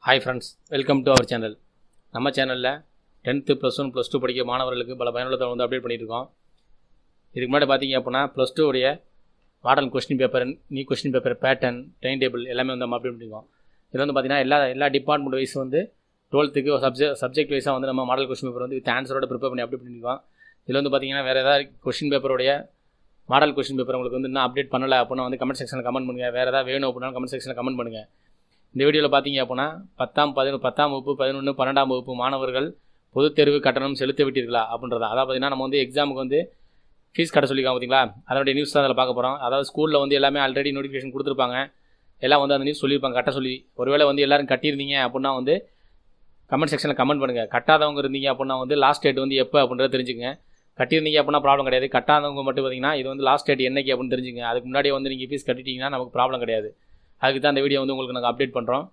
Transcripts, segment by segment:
hi friends welcome to our channel நம்ம சேனலில் tenth plus one plus two படிக்கிற மாணவர்களுக்கு பல பயனுள்ள தகவல் வந்து அப்டேட் பண்ணிட்டு இருக்கோம் இதுக்கு முன்னாடி பார்த்தீங்க அப்படின்னா ப்ளஸ் டூ உடைய மாடல் கொஸ்டின் பேப்பர் நீ question paper pattern time table எல்லாமே வந்து நம்ம அப்டேட் பண்ணியிருக்கோம் இது வந்து பார்த்தீங்கன்னா எல்லா எல்லா டிபார்ட்மெண்ட் வைஸ் வந்து டுவெல்த்துக்கு சப்ஜெக்ட் சப்ஜெக்ட் வைஸாக வந்து நம்ம மாடல் கொஸ்டின் பேப்பர் வந்து வித் ஆன்சரோட ப்ரிப்பேர் பண்ணி அப்டேட் பண்ணியிருக்கோம் இதில் வந்து பார்த்தீங்கன்னா வேறு ஏதாவது கொஸ்டின் பேப்பருடைய மாடல் கொஸ்டின் பேப்பர் உங்களுக்கு வந்து இன்னும் அப்டேட் பண்ணலை அப்படின்னா வந்து கமெண்ட் செக்ஷனில் கமெண்ட் பண்ணுங்கள் வேறு ஏதாவது வேணும் அப்படின்னா கமெண்ட் செக்ஷனில் கமெண்ட் பண்ணுங்கள் இந்த வீடியோவில் பார்த்தீங்க அப்படின்னா பத்தாம் பதினொன்று பத்தாம் வகுப்பு பதினொன்று பன்னெண்டாம் வகுப்பு மாணவர்கள் பொதுத் தேர்வு கட்டணம் செலுத்த விட்டீர்களா அப்படின்றதா அதாவது பார்த்தீங்கன்னா நம்ம வந்து எக்ஸாமுக்கு வந்து ஃபீஸ் கட்ட சொல்லியிருக்காங்க பார்த்தீங்களா அதனுடைய நியூஸ் தான் அதில் பார்க்க போகிறோம் அதாவது ஸ்கூலில் வந்து எல்லாமே ஆல்ரெடி நோட்டிஃபிகேஷன் கொடுத்துருப்பாங்க எல்லாம் வந்து அந்த நியூஸ் சொல்லியிருப்பாங்க கட்ட சொல்லி ஒருவேளை வந்து எல்லாரும் கட்டியிருந்தீங்க அப்படின்னா வந்து கமெண்ட் செக்ஷனில் கமெண்ட் பண்ணுங்கள் கட்டாதவங்க இருந்தீங்க அப்படின்னா வந்து லாஸ்ட் டேட் வந்து எப்போ அப்படின்றத தெரிஞ்சுக்கங்க கட்டியிருந்தீங்க அப்படின்னா ப்ராப்ளம் கிடையாது கட்டாதவங்க மட்டும் பார்த்தீங்கன்னா இது வந்து லாஸ்ட் டேட் என்னைக்கு அப்படின்னு தெரிஞ்சுங்க அதுக்கு முன்னாடியே வந்து நீங்கள் ஃபீஸ் கட்டிட்டீங்கன்னா நமக்கு ப்ராப்ளம் கிடையாது அதுக்கு தான் இந்த வீடியோ வந்து உங்களுக்கு நாங்கள் அப்டேட் பண்ணுறோம்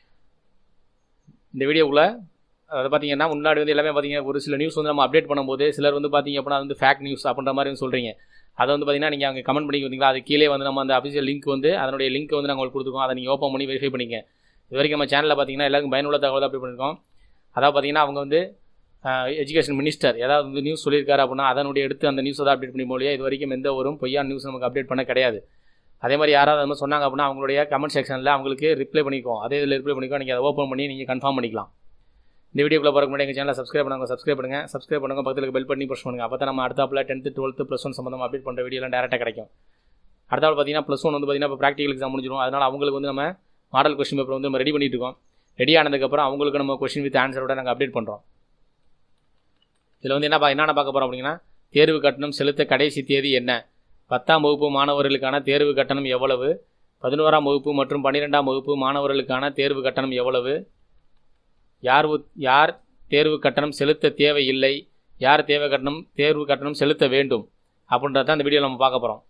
இந்த வீடியோக்குள்ளே அதை பார்த்தீங்கன்னா முன்னாடி வந்து எல்லாமே பார்த்தீங்க ஒரு சில நியூஸ் வந்து நம்ம அப்டேட் பண்ணும்போது சிலர் வந்து பார்த்தீங்க அப்படின்னா அது வந்து ஃபேக் நியூஸ் அப்படின்ற மாதிரி வந்து சொல்கிறீங்க அதை வந்து பார்த்தீங்கன்னா நீங்கள் அங்கே கமெண்ட் பண்ணி வந்தீங்களா அது கீழே வந்து நம்ம அந்த அஃபிஷியல் லிங்க் வந்து அதனுடைய லிங்க் வந்து நாங்கள் உங்களுக்கு கொடுத்துருக்கோம் அதை நீங்கள் ஓப்பன் பண்ணி வெரிஃபை பண்ணிக்க இது வரைக்கும் நம்ம சேனலில் பார்த்தீங்கன்னா எல்லாருக்கும் பயனுள்ள தகவல் அப்டேட் பண்ணியிருக்கோம் அதாவது பார்த்தீங்கன்னா அவங்க வந்து எஜுகேஷன் மினிஸ்டர் ஏதாவது வந்து நியூஸ் சொல்லியிருக்காரு அப்படின்னா அதனுடைய எடுத்து அந்த நியூஸை தான் அப்டேட் பண்ணி மொழியா இது வரைக்கும் எந்த ஒரு பொய்யான நியூஸ் நமக்கு அப்டேட் பண்ண கிடையாது அதே மாதிரி யாராவது அது மாதிரி சொன்னாங்க அப்படின்னா அவங்களுடைய கமெண்ட் செக்ஷனில் அவங்களுக்கு ரிப்ளை பண்ணிக்கோ அதே இதில் ரிப்ளை பண்ணிக்கோ நீங்கள் அதை ஓப்பன் பண்ணி நீங்கள் கன்ஃபார்ம் பண்ணிக்கலாம் இந்த வீடியோக்குள்ள போகிற முன்னாடி எங்கள் சேனலை சப்ஸ்கிரைப் பண்ணுங்க சப்ஸ்கிரைப் பண்ணுங்க சப்ஸ்கிரைப் பண்ணுங்க பக்கத்தில் பெல் பண்ணி ப்ரெஸ் பண்ணுங்க அப்போ தான் நம்ம அடுத்தாப்பில் டென்த்து டுவெல்த்து ப்ளஸ் ஒன் சம்மந்தமாக அப்டேட் பண்ணுற வீடியோலாம் டேரெக்டாக கிடைக்கும் அடுத்தாப்பில் பார்த்தீங்கன்னா ப்ளஸ் ஒன் வந்து பார்த்தீங்கன்னா இப்போ ப்ராக்டிகல் எக்ஸாம் முடிஞ்சிடும் அதனால் அவங்களுக்கு வந்து நம்ம மாடல் கொஸ்டின் பேப்பர் வந்து நம்ம ரெடி பண்ணிட்டு இருக்கோம் ரெடி ஆனதுக்கப்புறம் அவங்களுக்கு நம்ம கொஸ்டின் வித் ஆன்சரோட நாங்கள் அப்டேட் பண்ணுறோம் இதில் வந்து என்ன பா என்னென்ன பார்க்க போகிறோம் அப்படின்னா தேர்வு கட்டணம் செலுத்த கடைசி தேதி என்ன பத்தாம் வகுப்பு மாணவர்களுக்கான தேர்வு கட்டணம் எவ்வளவு பதினோராம் வகுப்பு மற்றும் பன்னிரெண்டாம் வகுப்பு மாணவர்களுக்கான தேர்வு கட்டணம் எவ்வளவு யார் உத்- யார் தேர்வு கட்டணம் செலுத்த தேவையில்லை யார் தேவை கட்டணம் தேர்வு கட்டணம் செலுத்த வேண்டும் அப்படின்றத தான் இந்த வீடியோவில் நம்ம பார்க்க போகிறோம்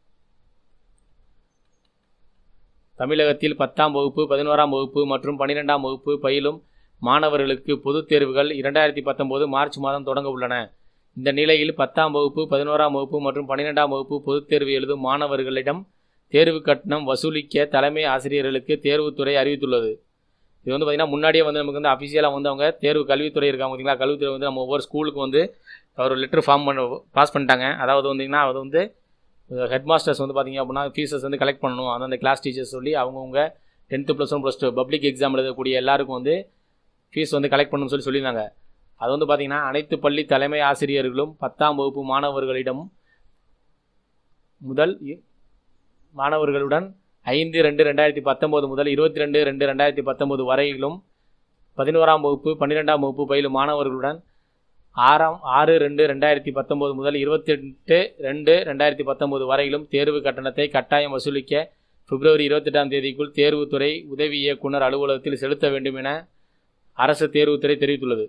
தமிழகத்தில் பத்தாம் வகுப்பு பதினோராம் வகுப்பு மற்றும் பன்னிரெண்டாம் வகுப்பு பயிலும் மாணவர்களுக்கு பொதுத் தேர்வுகள் இரண்டாயிரத்தி பத்தொம்போது மார்ச் மாதம் தொடங்க உள்ளன இந்த நிலையில் பத்தாம் வகுப்பு பதினோராம் வகுப்பு மற்றும் பன்னிரெண்டாம் வகுப்பு பொதுத் தேர்வு எழுதும் மாணவர்களிடம் தேர்வு கட்டணம் வசூலிக்க தலைமை ஆசிரியர்களுக்கு தேர்வுத்துறை அறிவித்துள்ளது இது வந்து பார்த்திங்கன்னா முன்னாடியே வந்து நமக்கு வந்து அஃபிஷியலாக வந்து அவங்க தேர்வு கல்வித்துறை இருக்காங்க பார்த்தீங்களா கல்வித்துறை வந்து நம்ம ஒவ்வொரு ஸ்கூலுக்கு வந்து ஒரு லெட்டர் ஃபார்ம் பண்ண பாஸ் பண்ணிட்டாங்க அதாவது வந்தீங்கன்னா அது வந்து ஹெட் மாஸ்டர்ஸ் வந்து பார்த்தீங்க அப்படின்னா ஃபீஸஸ் வந்து கலெக்ட் பண்ணணும் அந்தந்த கிளாஸ் டீச்சர்ஸ் சொல்லி அவங்கவுங்க tenth plus one plus two public exam எழுதக்கூடிய எல்லாருக்கும் வந்து ஃபீஸ் வந்து கலெக்ட் பண்ணணும்னு சொல்லி சொல்லியிருந்தாங்க அது வந்து பார்த்திங்கன்னா அனைத்து பள்ளி தலைமை ஆசிரியர்களும் பத்தாம் வகுப்பு மாணவர்களிடம் முதல் இ- மாணவர்களுடன் ஐந்து ரெண்டு ரெண்டாயிரத்தி பத்தொம்போது முதல் இருபத்தி ரெண்டு ரெண்டு ரெண்டாயிரத்தி பத்தொம்போது வரையிலும் பதினோராம் வகுப்பு பன்னிரெண்டாம் வகுப்பு பயிலும் மாணவர்களுடன் ஆறாம் ஆறு ரெண்டு ரெண்டாயிரத்தி பத்தொம்போது முதல் இருபத்தெட்டு ரெண்டு ரெண்டாயிரத்தி பத்தொம்போது வரையிலும் தேர்வு கட்டணத்தை கட்டாயம் வசூலிக்க பிப்ரவரி இருபத்தெட்டாம் தேதிக்குள் தேர்வுத்துறை உதவி இயக்குனர் அலுவலகத்தில் செலுத்த வேண்டும் என அரசு தேர்வுத்துறை தெரிவித்துள்ளது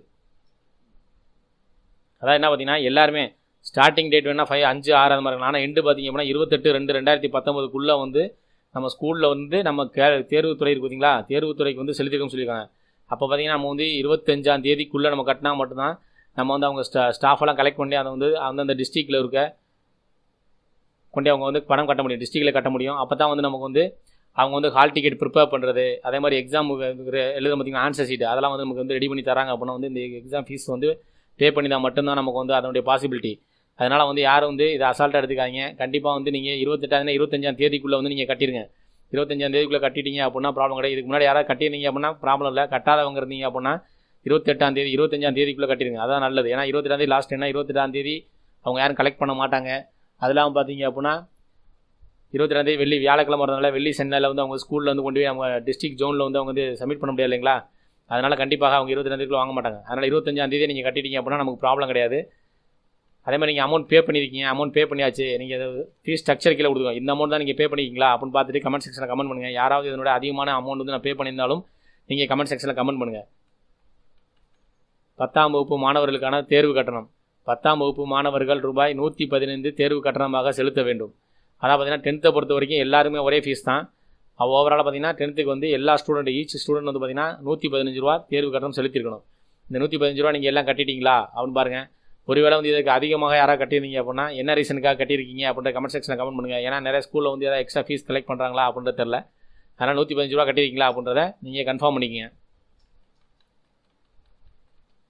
அதான் என்ன பார்த்தீங்கன்னா எல்லாருமே ஸ்டார்டிங் டேட் வேணால் ஃபைவ் அஞ்சு ஆறு அந்த மாதிரி ஆனால் எண்டு பார்த்தீங்க அப்படின்னா இருபத்தெட்டு ரெண்டு ரெண்டாயிரத்தி பத்தொம்போதுக்குள்ளே வந்து நம்ம ஸ்கூலில் வந்து நம்ம கே தேர்வுத்துறை இருக்கு பார்த்தீங்களா தேர்வுத்துறைக்கு வந்து செலுத்திருக்கோம்னு சொல்லியிருக்காங்க அப்போ பார்த்தீங்கன்னா நம்ம வந்து இருபத்தஞ்சாம் தேதிக்குள்ளே நம்ம கட்டினா மட்டும்தான் நம்ம வந்து அவங்க ஸ்டா ஸ்டாஃபெல்லாம் கலெக்ட் பண்ணி அதை வந்து அந்தந்த டிஸ்ட்ரிக்டில் இருக்க கொண்டு அவங்க வந்து பணம் கட்ட முடியும் டிஸ்ட்ரிக்டில் கட்ட முடியும் அப்போ தான் வந்து நமக்கு வந்து அவங்க வந்து ஹால் டிக்கெட் ப்ரிப்பேர் பண்ணுறது அதே மாதிரி எக்ஸாம் எழுத பார்த்தீங்கன்னா ஆன்சர் ஷீட் அதெல்லாம் வந்து நமக்கு வந்து ரெடி பண்ணி தராங்க அப்படின்னா வந்து இந்த எக்ஸாம் ஃபீஸ் வந்து பே பண்ணி தான் மட்டும்தான் நமக்கு வந்து அதனுடைய பாசிபிலிட்டி அதனால் வந்து யாரும் வந்து இதை அசால்ட்டாக எடுத்துக்காதீங்க கண்டிப்பாக வந்து நீங்கள் இருபத்தெட்டாம் இருபத்தஞ்சாம் தேதிக்குள்ளே வந்து நீங்கள் கட்டிடுங்க இருபத்தஞ்சாம் தேதிக்குள்ளே கட்டிட்டீங்க அப்படின்னா ப்ராப்ளம் கிடையாது இதுக்கு முன்னாடி யாராவது கட்டியிருந்தீங்க அப்படின்னா ப்ராப்ளம் இல்லை கட்டாதவங்க இருந்தீங்க அப்படின்னா இருபத்தெட்டாம் தேதி இருபத்தஞ்சாம் தேதிக்குள்ளே கட்டிடுங்க அதான் நல்லது ஏன்னா இருபத்தெட்டாம் தேதி லாஸ்ட் என்ன இருபத்தெட்டாம் தேதி அவங்க யாரும் கலெக்ட் பண்ண மாட்டாங்க அதெல்லாம் பார்த்தீங்க அப்படின்னா இருபத்தெட்டாம் தேதி வெள்ளி வியாழக்கிழமை வரதுனால வெள்ளி சென்னையில் வந்து அவங்க ஸ்கூலில் வந்து கொண்டு போய் அவங்க டிஸ்ட்ரிக்ட் ஜோனில் வந்து அவங்க வந்து சப்மிட் பண்ண முடியாது இல்லைங்களா அதனால் கண்டிப்பாக அவங்க இருபத்தெட்டாம் தேதிக்குள்ள வாங்க மாட்டாங்க அதனால் இருபத்தஞ்சாம் தேதி நீங்கள் கட்டிட்டீங்க அப்படின்னா நமக்கு ப்ராப்ளம் கிடையாது அதே மாதிரி நீங்கள் அமௌண்ட் பே பண்ணியிருக்கீங்க அமௌண்ட் பே பண்ணியாச்சு நீங்கள் ஃபீஸ் ஸ்ட்ரக்சர் கீழே கொடுத்துருங்க இந்த அமௌண்ட் தான் நீங்கள் பே பண்ணிக்கிங்களா அப்படின்னு பார்த்துட்டு கமெண்ட் செக்ஷனில் கமெண்ட் பண்ணுங்கள் யாராவது இதனோட அதிகமான அமௌண்ட் வந்து நான் பே பண்ணியிருந்தாலும் நீங்கள் கமெண்ட் செக்ஷனில் கமெண்ட் பண்ணுங்கள் பத்தாம் வகுப்பு மாணவர்களுக்கான தேர்வு கட்டணம் பத்தாம் வகுப்பு மாணவர்கள் ரூபாய் நூற்றி பதினைந்து தேர்வு கட்டணமாக செலுத்த வேண்டும் அதான் பார்த்தீங்கன்னா டென்த்தை பொறுத்த வரைக்கும் எல்லாருமே ஒரே ஃபீஸ் தான் ஓவராலாக பார்த்தீங்கன்னா டென்த்துக்கு வந்து எல்லா ஸ்டூடெண்ட் ஈச் ஸ்டூடெண்ட் வந்து பார்த்தீங்கன்னா நூற்றி பதினஞ்சு ரூபா தேர்வு கட்டணம் செலுத்திருக்கணும் இந்த நூற்றி பதினஞ்சு ரூபா நீங்கள் எல்லாம் கட்டிட்டீங்களா அப்படின்னு பாருங்கள் ஒருவேளை வந்து இதுக்கு அதிகமாக யாராவது கட்டியிருந்தீங்க அப்படின்னா என்ன ரீசனுக்காக கட்டியிருக்கீங்க அப்படின்ற கமெண்ட் செக்ஷனில் கமெண்ட் பண்ணுங்கள் ஏன்னா நிறைய ஸ்கூலில் வந்து ஏதாவது எக்ஸ்ட்ரா ஃபீஸ் கலெக்ட் பண்ணுறாங்களா அப்படின்றது தெரில அதனால் நூற்றி பதினஞ்சு ரூபா கட்டியிருக்கீங்களா அப்படின்றத நீங்கள் கன்ஃபார்ம் பண்ணிக்கங்க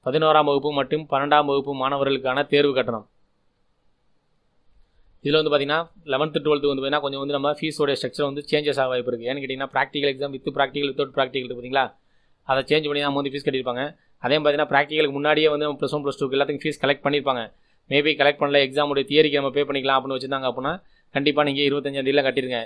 பதினோராம் வகுப்பு மற்றும் பன்னெண்டாம் வகுப்பு மாணவர்களுக்கான தேர்வு கட்டணம் இதில் வந்து பார்த்தீங்கன்னா லெவன்த்து டுவெல்த்து வந்து பார்த்தீங்கன்னா கொஞ்சம் வந்து நம்ம ஃபீஸோட ஸ்ட்ரக்சர் வந்து சேஞ்சஸ் ஆக வாய்ப்பு இருக்குது ஏன்னு கேட்டிங்கன்னா practical exam with practical without practical பார்த்தீங்களா அதை சேஞ்ச் பண்ணி தான் வந்து ஃபீஸ் கட்டியிருப்பாங்க அதே பார்த்தீங்கன்னா ப்ராக்டிகலுக்கு முன்னாடியே வந்து ப்ளஸ் ஒன் ப்ளஸ் டூக்கு எல்லாத்துக்கும் ஃபீஸ் கலெக்ட் பண்ணியிருப்பாங்க மேபி கலெக்ட் பண்ணல எக்ஸாமுடைய தியரிக்கு நம்ம பே பண்ணிக்கலாம் அப்படின்னு வச்சுருந்தாங்க அப்படின்னா கண்டிப்பாக நீங்கள் இருபத்தஞ்சாந்தேதியில் கட்டிடுங்க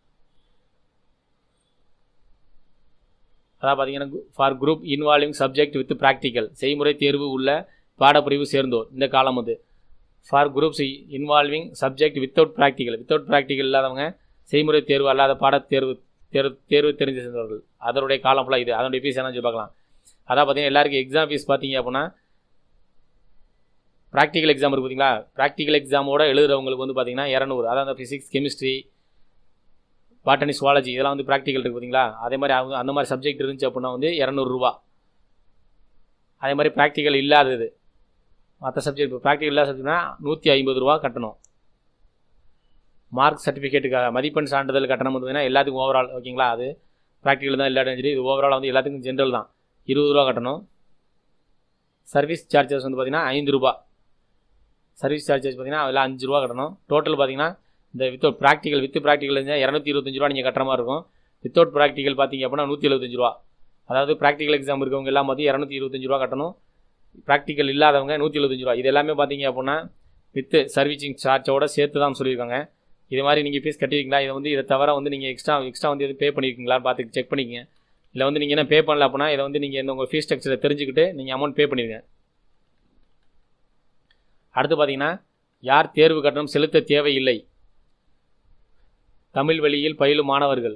அதான் பார்த்தீங்கன்னா for group involving subject with practical செய்முறை தேர்வு உள்ள பாடப்பிரிவு சேர்ந்தோர் இந்த காலம் வந்து for groups involving subject without practical without practical இல்லாதவங்க செய்முறை தேர்வு அல்லாத பாடத் தேர்வு தேர்வு தேர்வு தெரிஞ்சு சேர்ந்தவர்கள் அதனுடைய காலம் ஃபுல்லாக இது அதனுடைய ஃபீஸ் என்ன பார்க்கலாம் அதான் பார்த்தீங்கன்னா எல்லாருக்கும் எக்ஸாம் ஃபீஸ் பார்த்தீங்க அப்படின்னா ப்ராக்டிக்கல் எக்ஸாம் இருக்குது பார்த்தீங்களா ப்ராக்டிக்கல் எக்ஸாமோட எழுதுறவங்களுக்கு வந்து பார்த்தீங்கன்னா இரநூறு அதான் அந்த ஃபிசிக்ஸ் கெமிஸ்ட்ரி பாட்டனி சுவாலஜி இதெல்லாம் வந்து ப்ராக்டிக்கல் இருக்குது பார்த்தீங்களா அதே மாதிரி அவங்க அந்த மாதிரி சப்ஜெக்ட் இருந்துச்சு அப்படின்னா வந்து இரநூறுவா அதே மாதிரி ப்ராக்டிக்கல் இல்லாதது மற்ற சப்ஜெக்ட் இப்போ ப்ராக்டிக்கல் இல்லாத சப்ஜெக்ட்னா நூற்றி ஐம்பது ரூபா கட்டணும் மார்க் சர்டிஃபிகேட்டுக்காக மதிப்பெண் சான்றிதழ் கட்டணம் வந்து பார்த்தீங்கன்னா எல்லாத்துக்கும் ஓவரால் ஓகேங்களா அது ப்ராக்டிக்கல் தான் இல்லாட்டும் சரி இது ஓவரால் வந்து எல்லாத்துக்கும் ஜென்ரல் தான் இருபது ரூபா கட்டணும் சர்வீஸ் சார்ஜஸ் வந்து பார்த்தீங்கன்னா ஐந்து ரூபா சர்வீஸ் சார்ஜஸ் பார்த்தீங்கன்னா அதில் அஞ்சு ரூபா கட்டணும் டோட்டல் பார்த்தீங்கன்னா இந்த வித்தவுட் ப்ராக்டிக்கல் வித் ப்ராக்டிக்கல் இருந்தால் இரநூத்தி இருபத்தஞ்சு ரூபா நீங்கள் கட்டுற மாதிரி இருக்கும் வித்தவுட் ப்ராக்டிக்கல் பார்த்தீங்க அப்படின்னா நூற்றி எழுபத்தஞ்சு ரூபா அதாவது ப்ராக்டிக்கல் எக்ஸாம் இருக்கவங்க எல்லாம் பார்த்து இரநூத்தி இருபத்தஞ்சு ரூபா கட்டணும் ப்ராக்டிக்கல் இல்லாதவங்க நூற்றி எழுபத்தஞ்சு ரூபா இது எல்லாமே பார்த்தீங்க அப்படின்னா வித்து சர்வீசிங் சார்ஜோட சேர்த்து தான் சொல்லியிருக்காங்க இது மாதிரி நீங்கள் ஃபீஸ் கட்டிருக்கீங்களா இதை வந்து இதை தவிர வந்து நீங்கள் எக்ஸ்ட்ரா எக்ஸ்ட்ரா வந்து எதுவும் பே பண்ணியிருக்கீங்களான்னு பார்த்து செக் பண்ணிக்கங்க இல்லை வந்து நீங்கள் என்ன பே பண்ணல அப்படின்னா இதை வந்து நீங்கள் இந்த உங்கள் ஃபீஸ் ஸ்ட்ரக்சரை தெரிஞ்சுக்கிட்டு நீங்கள் அமௌண்ட் பே பண்ணிடுங்க அடுத்து பார்த்தீங்கன்னா யார் தேர்வு கட்டணம் செலுத்த தேவையில்லை தமிழ் வழியில் பயிலும் மாணவர்கள்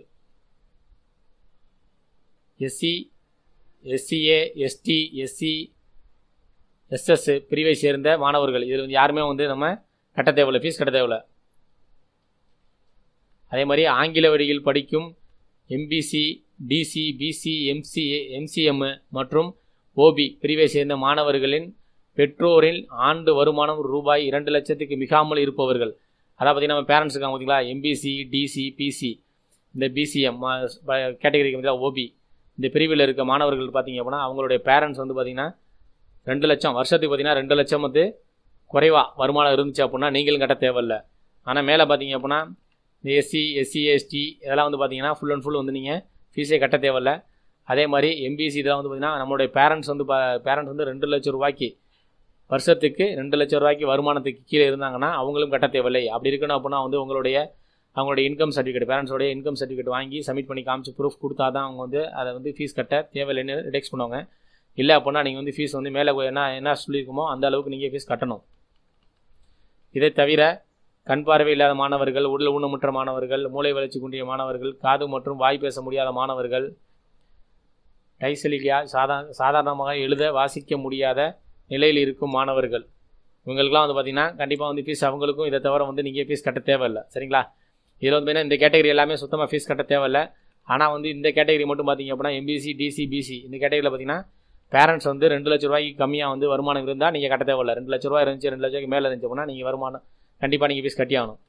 SC SCA ST SC SS பிரிவை சேர்ந்த மாணவர்கள் இதில் வந்து யாருமே வந்து நம்ம கட்ட தேவையில்லை ஃபீஸ் கட்ட தேவையில்லை அதே மாதிரி ஆங்கில வழியில் படிக்கும் MBC DC BC MCA MCM மற்றும் ஓபி பிரிவை சேர்ந்த மாணவர்களின் பெற்றோரின் ஆண்டு வருமானம் ரூபாய் இரண்டு லட்சத்துக்கு மிகாமல் இருப்பவர்கள் அதாவது பார்த்தீங்கன்னா நம்ம பேரண்ட்ஸ் இருக்காங்க பார்த்தீங்களா எம்பிசி டிசி பிசி இந்த பிசிஎம் கேட்டகரிக்கு பார்த்தீங்கன்னா ஓபி இந்த பிரிவில் இருக்க மாணவர்கள் பார்த்தீங்க அப்படின்னா அவங்களுடைய பேரண்ட்ஸ் வந்து பார்த்தீங்கன்னா ரெண்டு லட்சம் வருஷத்துக்கு பார்த்தீங்கன்னா ரெண்டு லட்சம் வந்து குறைவாக வருமானம் இருந்துச்சு அப்படின்னா நீங்களும் கட்ட தேவையில்ல ஆனால் மேலே பார்த்தீங்க அப்படின்னா இந்த எஸ்சி எஸ்சி எஸ்டி இதெல்லாம் வந்து பார்த்தீங்கன்னா ஃபுல் அண்ட் ஃபுல் வந்து நீங்கள் ஃபீஸே கட்ட தேவையில்ல அதே மாதிரி எம்பிசி இதெல்லாம் வந்து பார்த்தீங்கன்னா நம்மளுடைய பேரண்ட்ஸ் வந்து பேரண்ட்ஸ் வந்து ரெண்டு லட்சம் ரூபாய்க்கு வருஷத்துக்கு ரெண்டு லட்சம் ரூபாய்க்கு வருமானத்துக்கு கீழே இருந்தாங்கன்னா அவங்களும் கட்ட தேவையில்லை அப்படி இருக்கணும் அப்படின்னா வந்து உங்களுடைய அவங்களுடைய இன்கம் சர்டிஃபிகேட் பேரண்ட்ஸோடைய இன்கம் சர்டிஃபிகேட் வாங்கி சப்மிட் பண்ணி காமிச்சு ப்ரூஃப் கொடுத்தா தான் அவங்க வந்து அதை வந்து ஃபீஸ் கட்ட தேவையில்லைன்னு ரிடெக்ஸ் பண்ணுவாங்க இல்லை அப்படின்னா நீங்கள் வந்து ஃபீஸ் வந்து மேலே என்ன என்ன சொல்லியிருக்கோமோ அந்த அளவுக்கு நீங்கள் ஃபீஸ் கட்டணும் இதை தவிர கண் பார்வை இல்லாத மாணவர்கள் உடல் ஊனமுற்ற மாணவர்கள் மூளை வளர்ச்சி குன்றிய மாணவர்கள் காது மற்றும் வாய் பேச முடியாத மாணவர்கள் டைசலிலியா சாதா சாதாரணமாக எழுத வாசிக்க முடியாத நிலையில் இருக்கும் மாணவர்கள் இவங்களுக்குலாம் வந்து பார்த்தீங்கன்னா கண்டிப்பாக வந்து ஃபீஸ் அவங்களுக்கும் இதை தவிர வந்து நீங்கள் ஃபீஸ் கட்ட தேவையில்லை சரிங்களா இதில் வந்து பார்த்தீங்கன்னா இந்த கேட்டகரி எல்லாமே சுத்தமாக ஃபீஸ் கட்ட தேவையில்லை ஆனால் வந்து இந்த கேட்டகரி மட்டும் பார்த்தீங்க அப்படின்னா எம்பிசி டிசி பிசி இந்த கேட்டகரியில் பார்த்தீங்கன்னா பேரண்ட்ஸ் வந்து ரெண்டு லட்ச ரூபாய்க்கு கம்மியாக வந்து வருமானம் இருந்தால் நீங்கள் கட்ட தேவையில்லை ரெண்டு லட்ச ரூபாய் இருந்துச்சு ரெண்டு லட்சம் மேலே இருந்துச்சு அப்படின்னா நீங்கள் வருமானம் கண்டிப்பாக நீங்கள் ஃபீஸ் கட்டி ஆகணும்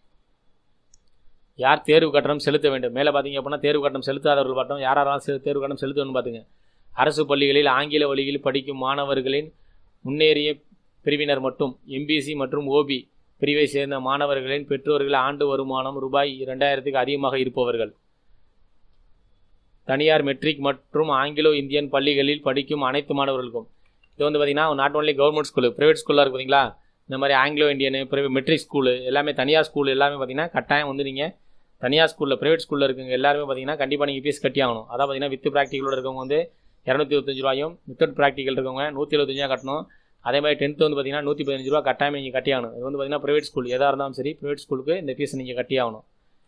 யார் தேர்வு கட்டணம் செலுத்த வேண்டும் மேலே பார்த்தீங்க அப்படின்னா தேர்வு கட்டணம் செலுத்தாதவர்கள் மட்டும் யார் யாரெல்லாம் செ- தேர்வு கட்டணம் செலுத்தணும்னு பார்த்துங்க அரசு பள்ளிகளில் ஆங்கில வழியில் படிக்கும் மாணவர்களின் முன்னேறிய பிரிவினர் மட்டும் எம்பிசி மற்றும் ஓபி பிரிவை சேர்ந்த மாணவர்களின் பெற்றோர்கள் ஆண்டு வருமானம் ரூபாய் இரண்டாயிரத்துக்கு அதிகமாக இருப்பவர்கள் தனியார் மெட்ரிக் மற்றும் ஆங்கிலோ இந்தியன் பள்ளிகளில் படிக்கும் அனைத்து மாணவர்களுக்கும் இது வந்து பார்த்திங்கன்னா not only government school private ஸ்கூலாக இருக்கு பார்த்தீங்களா இந்த மாதிரி Anglo Indian private matric school எல்லாமே தனியார் ஸ்கூல் எல்லாமே பார்த்தீங்கன்னா கட்டாயம் வந்து நீங்கள் தனியார் ஸ்கூலில் ப்ரைவேட் ஸ்கூலில் இருக்கவங்க எல்லாருமே பார்த்தீங்கன்னா கண்டிப்பாக நீங்கள் ஃபீஸ் கட்டி ஆகணும் அதான் பார்த்தீங்கன்னா வித் ப்ராக்டிக்கலோட இருக்கவங்க வந்து இரநூத்தி இருபத்தஞ்சு ரூபாயும் வித்தவுட் ப்ராக்டிக்கல் இருக்கவங்க நூற்றி எழுபத்தஞ்சா கட்டணும் அதே மாதிரி டென்த்து வந்து பார்த்தீங்கன்னா நூற்றி பதினஞ்சு ரூபா கட்டாயம் நீங்கள் கட்டி ஆகணும் இது வந்து பார்த்தீங்கன்னா ப்ரைவேட் ஸ்கூல் எதாக இருந்தாலும் சரி ப்ரைவேட் ஸ்கூலுக்கு இந்த ஃபீஸ் நீங்கள் கட்டி ஆகணும்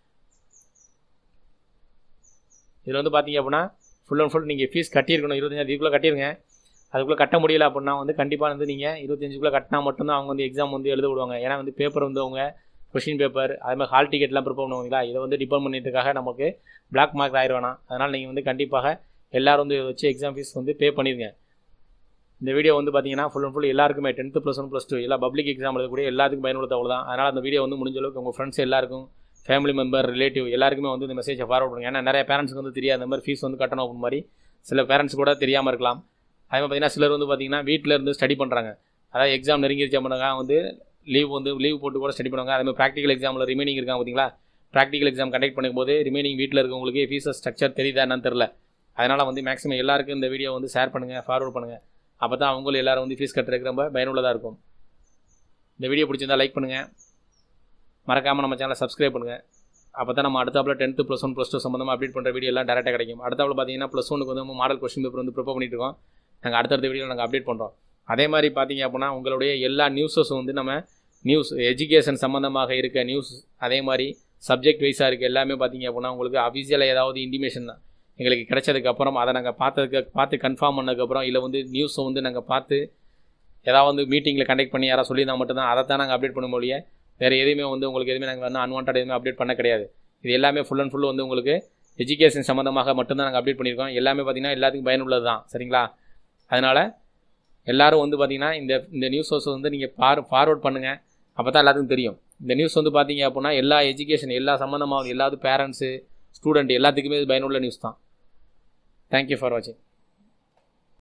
இதில் வந்து பார்த்தீங்க அப்படின்னா ஃபுல் அண்ட் ஃபுல் நீங்கள் ஃபீஸ் கட்டியிருக்கணும் இருபத்தஞ்சாயிரம் இதுக்குள்ளே கட்டிருங்க அதுக்குள்ளே கட்ட முடியல அப்படின்னா வந்து கண்டிப்பாக வந்து நீங்கள் இருபத்தஞ்சுக்குள்ளே கட்டினா மட்டும்தான் அவங்க வந்து எக்ஸாம் வந்து எழுத விடுவாங்க ஏன்னா வந்து பேப்பர் வந்து அவங்க கொஷின் பேப்பர் அதே மாதிரி ஹால் டிக்கெட்லாம் ப்ரிப்பேர் பண்ணுவாங்களா இதை வந்து டிபெண்ட் பண்ணிட்டுக்காக நமக்கு பிளாக் மார்க் ஆயிட வேணாம் அதனால் நீங்கள் வந்து கண்டிப்பாக எல்லாரும் வந்து இதை வச்சு எக்ஸாம் ஃபீஸ் வந்து பே பண்ணிடுங்க இந்த வீடியோ வந்து பார்த்தீங்கன்னா ஃபுல் அண்ட் ஃபுல் எல்லாருக்குமே tenth plus one plus two எல்லா பப்ளிக் எக்ஸாம் எழுதக்கூடிய எல்லாத்துக்கும் பயனுள்ள தகவல் தான் அதனால் அந்த வீடியோ வந்து முடிஞ்ச அளவுக்கு உங்கள் ஃப்ரெண்ட்ஸ் எல்லாருக்கும் ஃபேமிலி மெம்பர் ரிலேட்டிவ் எல்லாருக்குமே வந்து இந்த மெசேஜை ஃபார்வர்ட் பண்ணுங்க ஏன்னா நிறைய பேரண்ட்ஸ்க்கு வந்து தெரியாது இந்த மாதிரி ஃபீஸ் வந்து கட்டணும் அப்படின்னு மாதிரி சில பேரண்ட்ஸ் கூட தெரியாமல் இருக்கலாம் அதே மாதிரி பார்த்தீங்கன்னா சிலர் வந்து பார்த்தீங்கன்னா வீட்டில் இருந்து ஸ்டடி பண்ணுறாங்க அதாவது எக்ஸாம் நெருங்கிருச்சா பண்ணாங்க வந்து லீவ் வந்து லீவ் போட்டு கூட ஸ்டடி பண்ணுவாங்க அதே மாதிரி ப்ராக்டிகல் எக்ஸாமில் ரிமைனிங் இருக்காங்க பார்த்தீங்களா ப்ராக்டிகல் எக்ஸாம் கண்டக்ட் பண்ணும்போது ரிமைனிங் வீட்டில் இருக்கவங்களுக்கு ஃபீஸஸ் ஸ்ட்ரக்சர் தெரியுதா என்னன்னு தெரில அதனால் வந்து மேக்ஸிமம் எல்லாருக்கும் இந்த வீடியோ வந்து ஷேர் பண்ணுங்கள் ஃபார்வர்ட் பண்ணுங்கள் அப்போ தான் அவங்களும் எல்லாரும் வந்து ஃபீஸ் கட்டுறதுக்கு ரொம்ப பயனுள்ளதாக இருக்கும் இந்த வீடியோ பிடிச்சிருந்தா லைக் பண்ணுங்கள் மறக்காமல் நம்ம சேனலை சப்ஸ்கிரைப் பண்ணுங்கள் அப்போ தான் நம்ம அடுத்தாப்புல tenth plus one plus two சம்மந்தமாக அப்டேட் பண்ணுற வீடியோ எல்லாம் டேரெக்டாக கிடைக்கும் அடுத்தாப்புல பார்த்தீங்கன்னா ப்ளஸ் ஒனுக்கு வந்து நம்ம மாடல் கொஸ்டின் பேப்பர் வந்து ப்ரிப்பேர் பண்ணிட்டு இருக்கோம் நாங்கள் அடுத்தடுத்த வீடியோ நாங்கள் அப்டேட் பண்ணுறோம் அதே மாதிரி பார்த்தீங்க அப்படின்னா உங்களுடைய எல்லா நியூஸஸும் வந்து நம்ம நியூஸ் எஜுகேஷன் சம்மந்தமாக இருக்க நியூஸ் அதே மாதிரி சப்ஜெக்ட் வைஸாக இருக்க எல்லாமே பார்த்தீங்க அப்படின்னா உங்களுக்கு அஃபிஷியலாக ஏதாவது இன்டிமேஷன் தான் எங்களுக்கு கிடைச்சதுக்கப்புறம் அதை நாங்கள் பார்த்ததுக்கு பார்த்து கன்ஃபார்ம் பண்ணதுக்கப்புறம் இல்லை வந்து நியூஸை வந்து நாங்கள் பார்த்து ஏதாவது வந்து மீட்டிங்கில் கண்டக்ட் பண்ணி யாராவது சொல்லியிருந்தா மட்டும்தான் அதை தான் நாங்கள் அப்டேட் பண்ண முடிய வேறு எதுவுமே வந்து உங்களுக்கு எதுவுமே நாங்கள் வந்து அன்வான்ட் எதுவுமே அப்டேட் பண்ண கிடையாது இது எல்லாமே ஃபுல் அண்ட் ஃபுல் வந்து உங்களுக்கு எஜுகேஷன் சம்மந்தமாக மட்டும்தான் நாங்கள் அப்டேட் பண்ணியிருக்கோம் எல்லாமே பார்த்தீங்கன்னா எல்லாத்துக்கும் பயனுள்ளது தான் சரிங்களா அதனால் எல்லாரும் வந்து பார்த்தீங்கன்னா இந்த இந்த நியூஸ் சோர்ஸ் வந்து நீங்கள் ஃபார் ஃபார்வர்ட் பண்ணுங்கள் அப்போ தான் எல்லாத்துக்கும் தெரியும் இந்த நியூஸ் வந்து பார்த்தீங்க அப்படின்னா எல்லா எஜுகேஷன் எல்லா சம்மந்தமாக எல்லாத்து பேரண்ட்ஸு ஸ்டூடெண்ட் எல்லாத்துக்குமே இது பயனுள்ள நியூஸ் தான் தேங்க்யூ ஃபார் வாட்சிங்